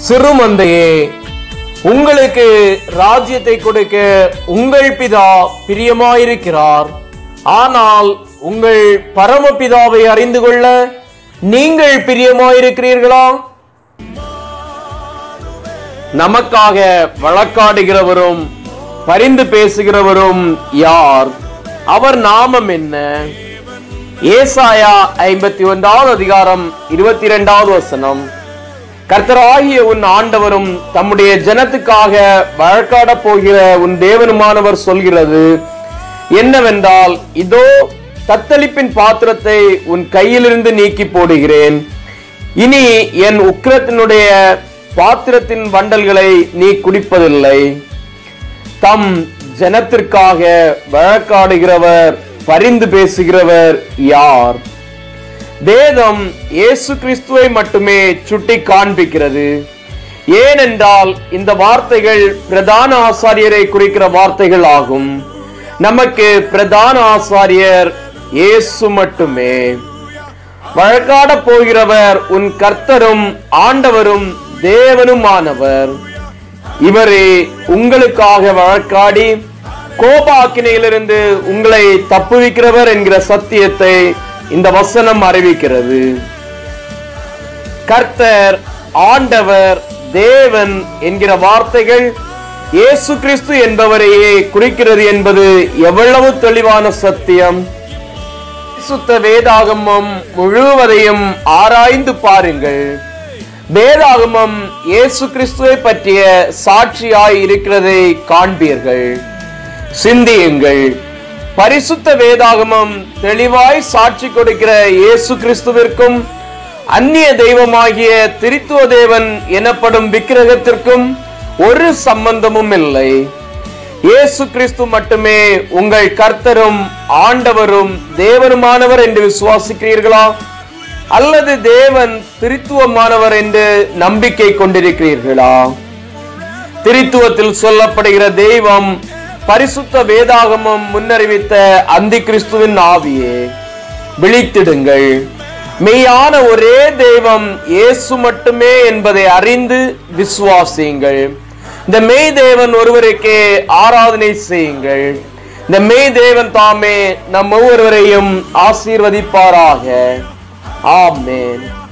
சிறுமந்தையே உங்களுக்கு ராஜ்யத்தை கொடுக்க உங்கள் பிதா பிரியமாயிருக்கிறார் ஆனால் உங்கள் பரமபிதாவை அறிந்து கொள்ள நீங்கள் பிரியமாயிருக்கிறீர்களா நமக்காக வழக்காடுகிறவரும் பரிந்து பேசுகிறவரும் யார் அவர் நாமம் என்ன ஏசாயா ஐம்பத்தி ஒன்றாவது அதிகாரம் இருபத்தி இரண்டாவது வசனம் கர்த்தராகிய உன் ஆண்டவரும் தம்முடைய ஜனத்துக்காக வழக்காடப் போகிற உன் தேவனுமானவர் சொல்கிறது என்னவென்றால் இதோ தத்தளிப்பின் பாத்திரத்தை உன் கையிலிருந்து நீக்கி போடுகிறேன் இனி என் உக்கிரத்தினுடைய பாத்திரத்தின் வண்டல்களை நீ குடிப்பதில்லை தம் ஜனத்திற்காக வழக்காடுகிறவர் பரிந்து பேசுகிறவர் யார் வேதம் இயேசு கிறிஸ்துவை மட்டுமே சுட்டி காண்பிக்கிறது ஏனென்றால் இந்த வார்த்தைகள் பிரதான ஆசாரியரை குறிக்கிற வார்த்தைகள் ஆகும் நமக்கு பிரதான ஆசாரியர் இயேசு மட்டுமே வழக்காட போகிறவர் உன் கர்த்தரும் ஆண்டவரும் தேவனுமானவர் இவரே உங்களுக்காக வழக்காடி கோபாக்கினையிலிருந்து உங்களை தப்புவிக்கிறவர் என்கிற சத்தியத்தை இந்த வசனம் அறிவிக்கிறது கர்த்தர் ஆண்டவர் தேவன் என்கிற வார்த்தைகள் இயேசு கிறிஸ்து என்பவரையே குறிக்கிறது என்பது எவ்வளவு தெளிவான சத்தியம் சுத்த வேதாகமம் முழுவதையும் ஆராய்ந்து பாருங்கள் வேதாகமம் இயேசு கிறிஸ்துவை பற்றிய சாட்சியாய் இருக்கிறதை காண்பீர்கள் சிந்தியுங்கள் பரிசுத்த வேதாகமம் தெளிவாய் சாட்சி கொடுக்கிற இயேசு கிறிஸ்துவிற்கும் அந்நிய தெய்வமாகிய திரித்துவ தேவன் எனப்படும் விக்கிரகத்திற்கும் ஒரு சம்பந்தமும் இல்லை இயேசு கிறிஸ்து மட்டுமே உங்கள் கர்த்தரும் ஆண்டவரும் தேவனுமானவர் என்று விசுவாசிக்கிறீர்களா அல்லது தேவன் திரித்துவமானவர் என்று நம்பிக்கை கொண்டிருக்கிறீர்களா திரித்துவத்தில் சொல்லப்படுகிற தெய்வம் பரிசுத்த வேதாகமம் முன்னறிவித்த அந்தி கிறிஸ்துவின் ஆவியே விழித்திடுங்கள் மெய்யான ஒரே தெய்வம் இயேசு மட்டுமே என்பதை அறிந்து விசுவாசியுங்கள் இந்த மெய் தேவன் ஒருவருக்கே ஆராதனை செய்யுங்கள் இந்த மெய் தேவன் தாமே நம் ஒவ்வொருவரையும் ஆசீர்வதிப்பாராக ஆமென்